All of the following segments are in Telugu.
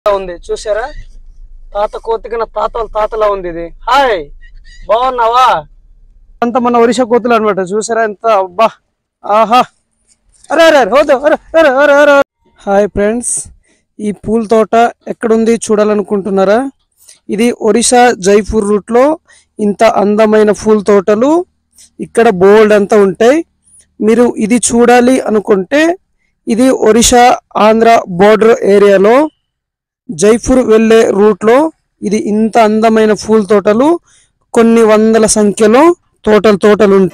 ఉంది చూసారా తాత కోతికిన తాతల తాతలా ఉంది ఇది హాయ్ బాగున్నావా అంత మన ఒరిషా కోతులు అనమాట చూసారా ఎంత అబ్బా ఆహా అరే అరే అరే హోదు అరే అరే అరే అరే హాయ్ ఫ్రెండ్స్ ఈ పూల తోట ఎక్కడుంది చూడాలనుకుంటున్నారా ఇది ఒరిస్సా జైపూర్ రూట్ లో ఇంత అందమైన పూల తోటలు ఇక్కడ బోల్డ్ అంతా ఉంటాయి మీరు ఇది చూడాలి అనుకుంటే ఇది ఒరిస్సా ఆంధ్ర బోర్డర్ ఏరియాలో జైపూర్ వెళ్ళే రూట్లో ఇది ఇంత అందమైన పూల తోటలు కొన్ని వందల సంఖ్యలో తోటలు తోటలు ఉంటాయి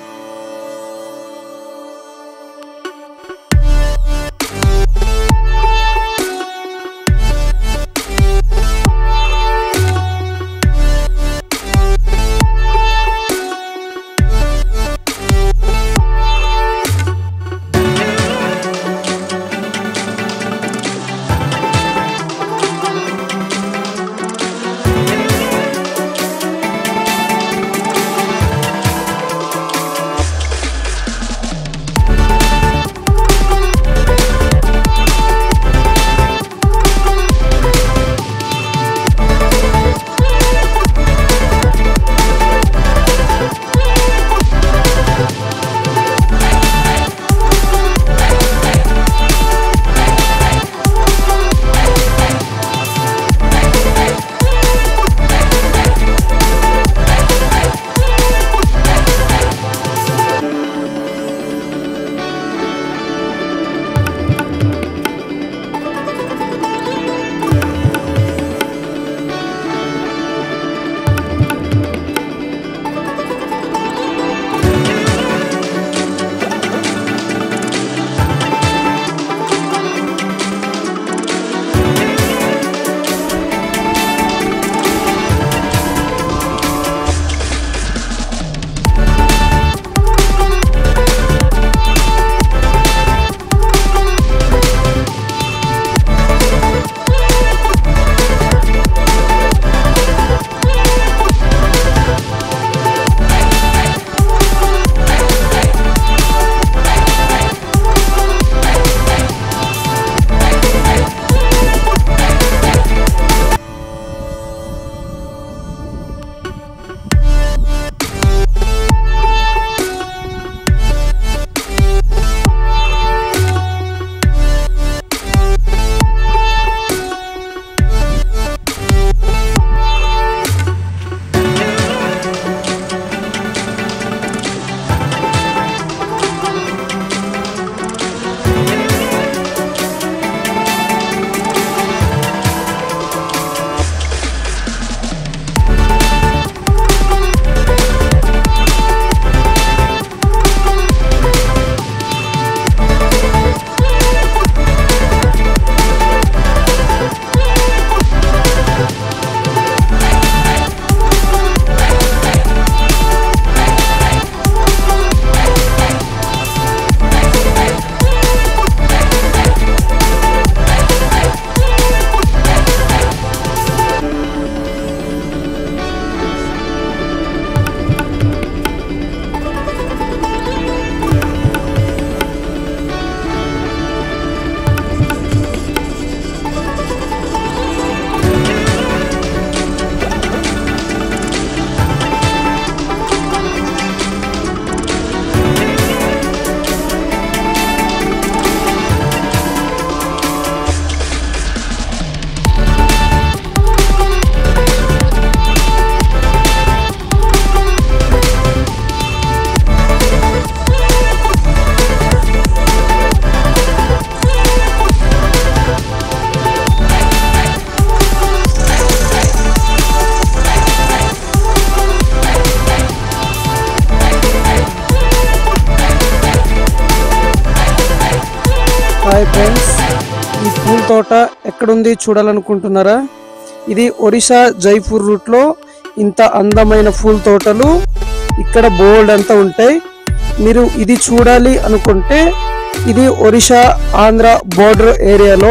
హాయ్ ఫ్రెండ్స్ ఈ పూల తోట ఎక్కడుంది చూడాలనుకుంటున్నారా ఇది ఒరిస్సా జైపూర్ రూట్లో ఇంత అందమైన పూల తోటలు ఇక్కడ బోల్డ్ అంతా ఉంటాయి మీరు ఇది చూడాలి అనుకుంటే ఇది ఒరిస్సా ఆంధ్ర బోర్డర్ ఏరియాలో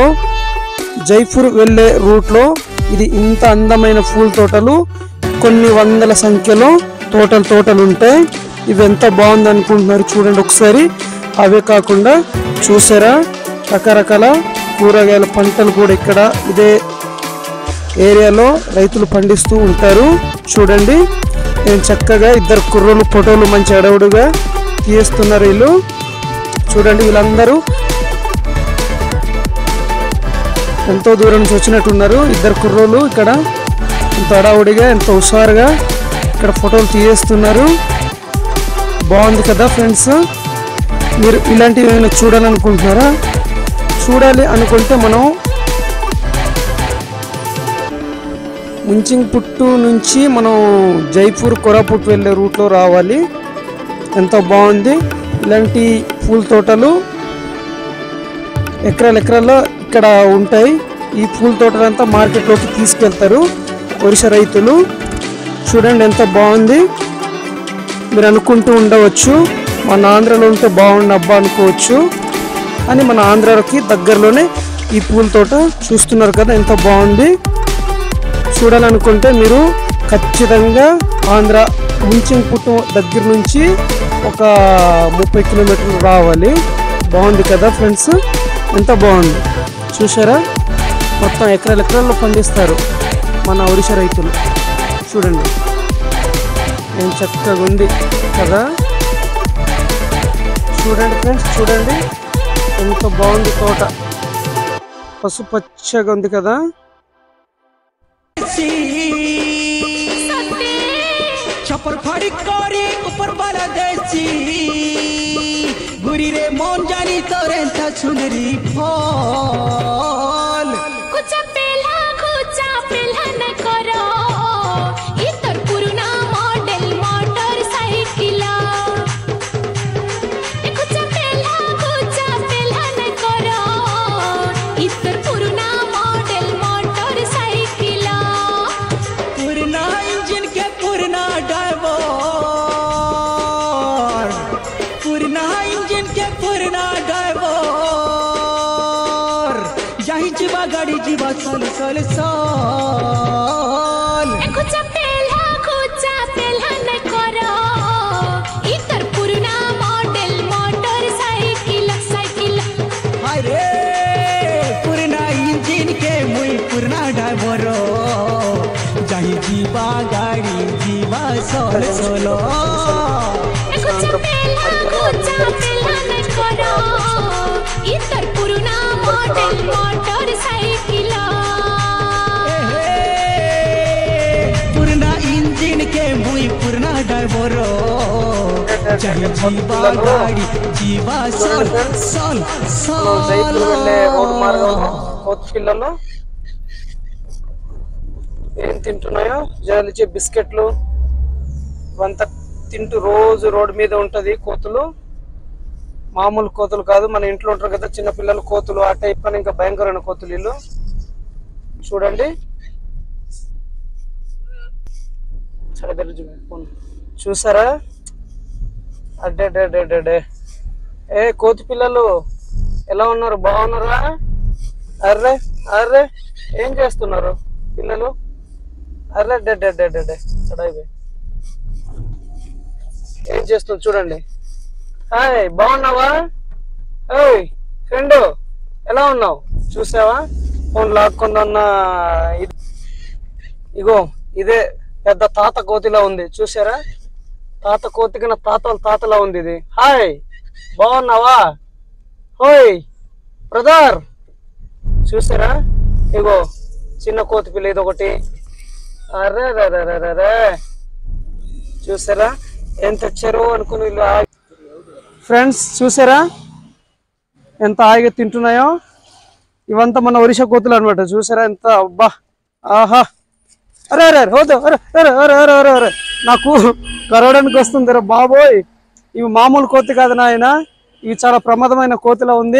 జైపూర్ వెళ్ళే రూట్లో ఇది ఇంత అందమైన పూల తోటలు కొన్ని వందల సంఖ్యలో తోటలు తోటలు ఉంటాయి ఇవి ఎంత బాగుంది అనుకుంటున్నారు చూడండి ఒకసారి అవే కాకుండా చూసారా రకరకాల కూరగాయల పంటలు కూడా ఇక్కడ ఇదే ఏరియాలో రైతులు పండిస్తూ ఉంటారు చూడండి నేను చక్కగా ఇద్దరు కుర్రోలు ఫోటోలు మంచి అడవుడుగా తీస్తున్నారు వీళ్ళు చూడండి వీళ్ళందరూ ఎంతో దూరం నుంచి వచ్చినట్టున్నారు ఇద్దరు కుర్రోలు ఇక్కడ ఎంతో అడావుడిగా ఎంతో హుషారుగా ఇక్కడ ఫోటోలు తీయేస్తున్నారు బాగుంది కదా ఫ్రెండ్స్ మీరు ఇలాంటివి ఏమైనా చూడాలనుకుంటున్నారా చూడాలి అనుకుంటే మనం ముంచింగ్ పుట్టు నుంచి మనం జైపూర్ కొరాపుట్ వెళ్ళే రూట్లో రావాలి ఎంతో బాగుంది ఇలాంటి పూల తోటలు ఎకరాలు ఎకరాల్లో ఇక్కడ ఉంటాయి ఈ పూల తోటలంతా మార్కెట్లోకి తీసుకెళ్తారు ఒరిస్సా రైతులు చూడండి ఎంత బాగుంది మీరు అనుకుంటూ ఉండవచ్చు మన ఆంధ్రలో ఉంటే బాగుండు అబ్బా అనుకోవచ్చు అని మన ఆంధ్రాకి దగ్గరలోనే ఈ పూల తోట చూస్తున్నారు కదా ఎంత బాగుంది చూడాలనుకుంటే మీరు ఖచ్చితంగా ఆంధ్ర ముంచింపుట్టు దగ్గర నుంచి ఒక ముప్పై కిలోమీటర్లు రావాలి బాగుంది కదా ఫ్రెండ్స్ ఎంత బాగుంది చూసారా మొత్తం ఎకరాలు ఎకరాల్లో పండిస్తారు మన ఒడిశా రైతులు చూడండి ఏం చక్కగా ఉంది కదా చూడండి ఫ్రెండ్స్ చూడండి ఎంత బాగుంది తోట పసుపచ్చగా ఉంది కదా छपर फाड़ी करे ऊपर वाला देसी गुरी रे मन जानी तोरे था छुनरी फल कुछ पेला कुचा पेला न करो ई तोर पुराना मॉडल मोटर साइकिल ए कुछ पेला कुचा पेला न करो ई तोर पुराना मॉडल मोटर साइकिल पुरना इंजन के पुरना ड्राइवर पुरना इंजन के पुरना ड्राइवर जाही जीवा गाड़ी जीवा चल चल चल ए कुछ पेला कुचा पेला न करो ई तोर पुराना मॉडल मोटर साइकिल साइकिल हाय रे पुरना इंजन के मुई पुरना ड्राइवर जाही जीवा गाड़ी जीवा सोल सोलो कुछ पेला कुछ पेला न करो इतर पुराना मॉडल मोटर साइकिल ए हे, पुरना इंजन के मुई पुरना ड्राइवर जाही जीवा गाड़ी जीवा सोल सोल మనం జైపూర్ వెళ్ళే రోడ్డు మార్గంలో सोल కోతి పిల్లలు ఏం తింటున్నాయో జలిచే బిస్కెట్లు ఇవంతా తింటూ రోజు రోడ్డు మీద ఉంటది కోతులు మామూలు కోతులు కాదు మన ఇంట్లో ఉంటారు కదా చిన్న పిల్లలు కోతులు ఆ టైప్ అని ఇంకా భయంకరమైన కోతులు వీళ్ళు చూడండి సరే దగ్గర చూడు, ఫోన్. చూసారా అడ్డే ఏ కోతి పిల్లలు ఎలా ఉన్నారు బాగున్నారా అర్రే అర్రే ఏం చేస్తున్నారు పిల్లలు అర్రే డెడ్ డెడ్ డెడ్ డెడ్ చడాయి ఏం చేస్తుంది చూడండి హాయ్ బాగున్నావా ఓయ్ ఫ్రెండ్ ఎలా ఉన్నావు చూసావా ఫోన్ లాక్కుందన్న ఇది ఇగో ఇదే పెద్ద తాత కోతిలా ఉంది చూసారా తాత కోతికి నా తాత తాతలా ఉంది ఇది హాయ్ బాగున్నావా హోయ్ బ్రదర్ చూసారా ఇగో చిన్న కోతి పిల్ల ఇది ఒకటి అరే రే రే రే రే రే చూసారా ఏం తెచ్చారు అనుకుని వీళ్ళు ఫ్రెండ్స్ చూసారా ఎంత హాయిగా తింటున్నాయో ఇవంతా మన ఒరిషా కోతులు అనమాట చూసారా ఎంత అబ్బా ఆహా అరే అరే అరే హోదు అరే అరే అరే అరే అరే అరే నాకు కరవడానికి వస్తుంది రా బాబోయ్ ఇవి మామూలు కోతి కాదు నాయన ఇవి చాలా ప్రమాదమైన కోతిలా ఉంది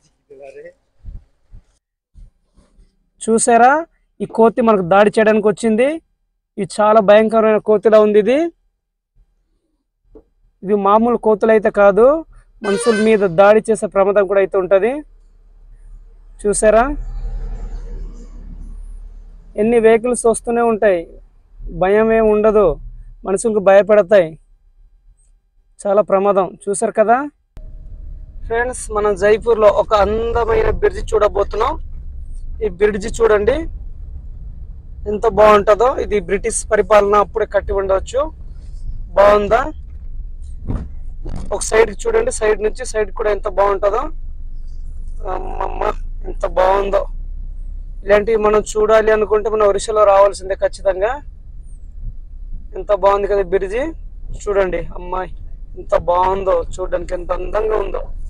చూసారా ఈ కోతి మనకు దాడి చేయడానికి వచ్చింది ఇది చాలా భయంకరమైన కోతిలా ఉంది ఇది ఇది మామూలు కోతులు అయితే కాదు మనుషుల మీద దాడి చేసే ప్రమాదం కూడా అయితే ఉంటుంది చూసారా ఎన్ని వెహికల్స్ వస్తూనే ఉంటాయి భయం ఏం ఉండదు మనుషులకు భయపడతాయి చాలా ప్రమాదం చూసారు కదా ఫ్రెండ్స్ మనం జైపూర్లో ఒక అందమైన బ్రిడ్జ్ చూడబోతున్నాం ఈ బ్రిడ్జ్ చూడండి ఎంత బాగుంటుందో ఇది బ్రిటిష్ పరిపాలన అప్పుడే కట్టి ఉండవచ్చు బాగుందా ఒక సైడ్ చూడండి సైడ్ నుంచి సైడ్ కూడా ఎంత బాగుంటుందో అమ్మమ్మ ఎంత బాగుందో ఇలాంటివి మనం చూడాలి అనుకుంటే మన ఒరిస్సాలో రావాల్సిందే ఖచ్చితంగా ఎంత బాగుంది కదా బ్రిడ్జి చూడండి అమ్మాయి ఎంత బాగుందో చూడడానికి ఎంత అందంగా ఉందో